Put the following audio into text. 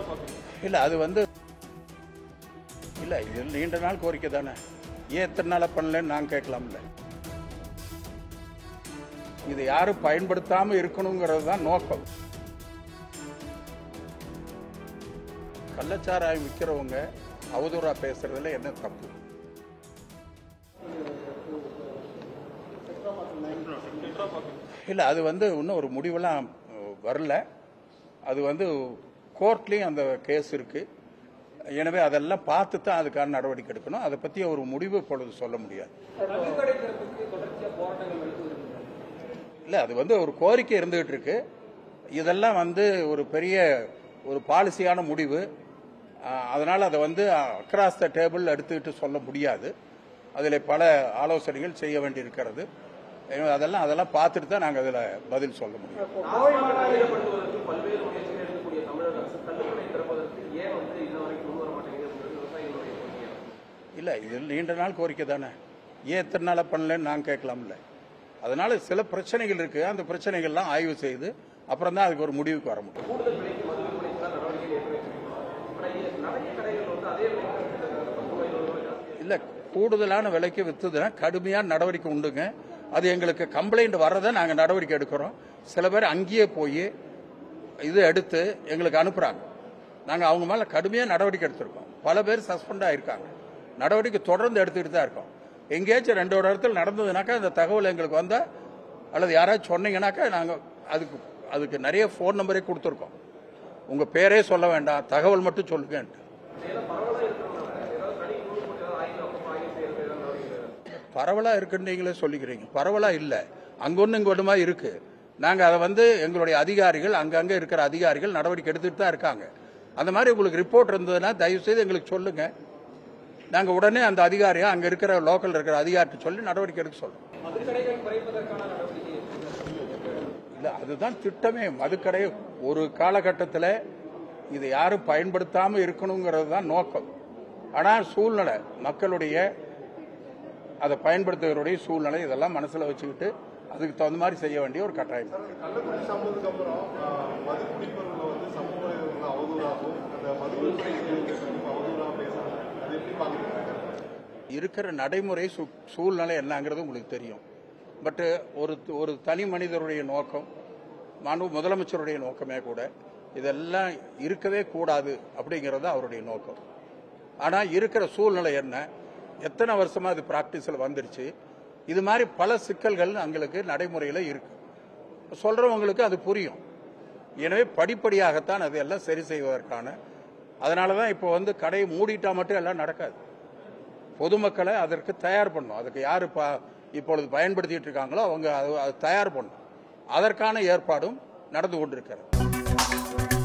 இல்லை அது வந்து இல்லை இது நீண்ட நாள் கோரிக்கை தானே ஏன் எத்தனை நாளாக பண்ணலன்னு நான் கேட்கலாம்ல இது யாரும் பயன்படுத்தாம இருக்கணுங்கிறது தான் நோக்கம் கள்ளச்சாராயம் விற்கிறவங்க அவதூறா பேசுறதுல என்ன தப்பு இல்லை அது வந்து இன்னும் ஒரு முடிவெல்லாம் அஹ், வரல அது வந்து கோர்ட்லேயும் அந்த கேஸ் இருக்கு எனவே அதெல்லாம் பார்த்து தான் அதுக்கான நடவடிக்கை எடுக்கணும் அதை பற்றி ஒரு முடிவு இப்பொழுது சொல்ல முடியாது இல்லை அது வந்து ஒரு கோரிக்கை இருந்துகிட்டு இருக்கு இதெல்லாம் வந்து ஒரு பெரிய ஒரு பாலிசியான முடிவு அஹ், அதனால் அதை வந்து அக்ராஸ் த டேபிள் எடுத்துக்கிட்டு சொல்ல முடியாது அதில் பல ஆலோசனைகள் செய்ய வேண்டியிருக்கிறது எனவே அதெல்லாம் அதெல்லாம் பார்த்துட்டு தான் நாங்கள் அதில் பதில் சொல்ல முடியும் ஈடுபடுத்துவதற்கு பல்வேறு முயற்சிகள் எடுக்கக்கூடிய தமிழக அரசு கல்லுக்கடை திறப்பதற்கு ஏன் வந்து இன்ன வரைக்கும் முன் வர மாட்டேங்குது விவசாயிகளுடைய கோரிக்கை இல்லை இது நீண்ட நாள் கோரிக்கை தானே ஏன் எத்தனை நாளாக பண்ணலன்னு நான் கேட்கலாம்ல அதனால சில பிரச்சனைகள் இருக்கு அந்த பிரச்சனைகள்லாம் ஆய்வு செய்து அப்புறம் தான் அதுக்கு ஒரு முடிவுக்கு வர முடியும் கூடுதல் விலைக்கு மது விற்பனைக்கு தான் நடவடிக்கை ஏற்று வச்சிருக்கோம் ஆனால் நிறைய கடைகள் வந்து அதே விலைக்கு பத்து ரூபாய் இருபது ரூபாய் ஜாஸ்தி இல்லை கூடுதலான விலைக்கு விற்றுதுன்னா கடுமையான நடவடிக்கை உண்டுங்க அது எங்களுக்கு கம்ப்ளைண்ட் வர்றதை நாங்கள் நடவடிக்கை எடுக்கிறோம் சில பேர் அங்கேயே போய் இது எடுத்து எங்களுக்கு அனுப்புகிறாங்க நாங்கள் அவங்க மேலே கடுமையாக நடவடிக்கை எடுத்திருக்கோம் பல பேர் சஸ்பெண்ட் ஆயிருக்காங்க நடவடிக்கை தொடர்ந்து எடுத்துக்கிட்டு தான் இருக்கோம் எங்கேயாச்சும் ரெண்டு ஒரு இடத்துல நடந்ததுனாக்கா அந்த தகவல் எங்களுக்கு வந்தால் அல்லது யாராச்சும் சொன்னீங்கன்னாக்கா நாங்கள் அதுக்கு அதுக்கு நிறைய ஃபோன் நம்பரே கொடுத்துருக்கோம் உங்கள் பேரே சொல்ல வேண்டாம் தகவல் மட்டும் சொல்லுங்கன்ட்டு பரவலா இருக்குன்னு நீங்களே சொல்லிக்கிறீங்க பரவலா இல்ல அங்க ஒண்ணு இங்க ஒண்ணுமா இருக்கு நாங்க அதை வந்து எங்களுடைய அதிகாரிகள் அங்கங்க இருக்கிற அதிகாரிகள் நடவடிக்கை எடுத்துட்டு தான் இருக்காங்க அந்த மாதிரி உங்களுக்கு ரிப்போர்ட் இருந்ததுன்னா தயவு செய்து எங்களுக்கு சொல்லுங்க நாங்க உடனே அந்த அதிகாரியா அங்க இருக்கிற லோக்கல் இருக்கிற அதிகாரிட்ட சொல்லி நடவடிக்கை எடுக்க சொல்றோம் மதுக்கடைகள் குறைப்பதற்கான நடவடிக்கை இல்ல அதுதான் திட்டமே மதுக்கடை ஒரு காலகட்டத்தில் இதை யாரும் பயன்படுத்தாம இருக்கணுங்கிறது தான் நோக்கம் ஆனால் சூழ்நிலை மக்களுடைய அதை பயன்படுத்துகிறவருடைய சூழ்நிலை இதெல்லாம் மனசுல வச்சுக்கிட்டு அதுக்கு தகுந்த மாதிரி செய்ய வேண்டிய ஒரு கட்டாயம் இருக்கு. கள்ளக்குடி சம்பவத்துக்கு அப்புறம் ஆஹ், மது குடிப்பவர்களை வந்து சமூக வலைதளங்கள்ல அவதூறாகவும் அந்த மது விற்பனை செய்யறவங்களுக்கு அவதூறாக பேசுறாங்க அது எப்படி பாக்குறீங்க இருக்கிற நடைமுறை சூ- சூழ்நிலை என்னங்கிறது உங்களுக்கு தெரியும் பட் ஒரு ஒரு தனி மனிதருடைய நோக்கம் மாண்பு முதலமைச்சருடைய நோக்கமே கூட இதெல்லாம் இருக்கவே கூடாது அப்படிங்கிறது அவருடைய நோக்கம் ஆனா இருக்கிற சூழ்நிலை என்ன எத்தனை வருஷமா அது பிராக்டிஸ்ல வந்துருச்சு இது மாதிரி பல சிக்கல்கள் எங்களுக்கு நடைமுறையில இருக்கு சொல்றவங்களுக்கு அது புரியும் எனவே படிப்படியாகத்தான் அதையெல்லாம் சரி செய்வதற்கான அதனால தான் இப்போ வந்து கடையை மூடிட்டா மட்டும் எல்லாம் நடக்காது பொதுமக்களை அதற்கு தயார் பண்ணும் அதுக்கு யார் ப இப்பொழுது பயன்படுத்திட்டு இருக்காங்களோ அவங்க அது அது தயார் பண்ணும் அதற்கான ஏற்பாடும் நடந்து கொண்டிருக்கிறது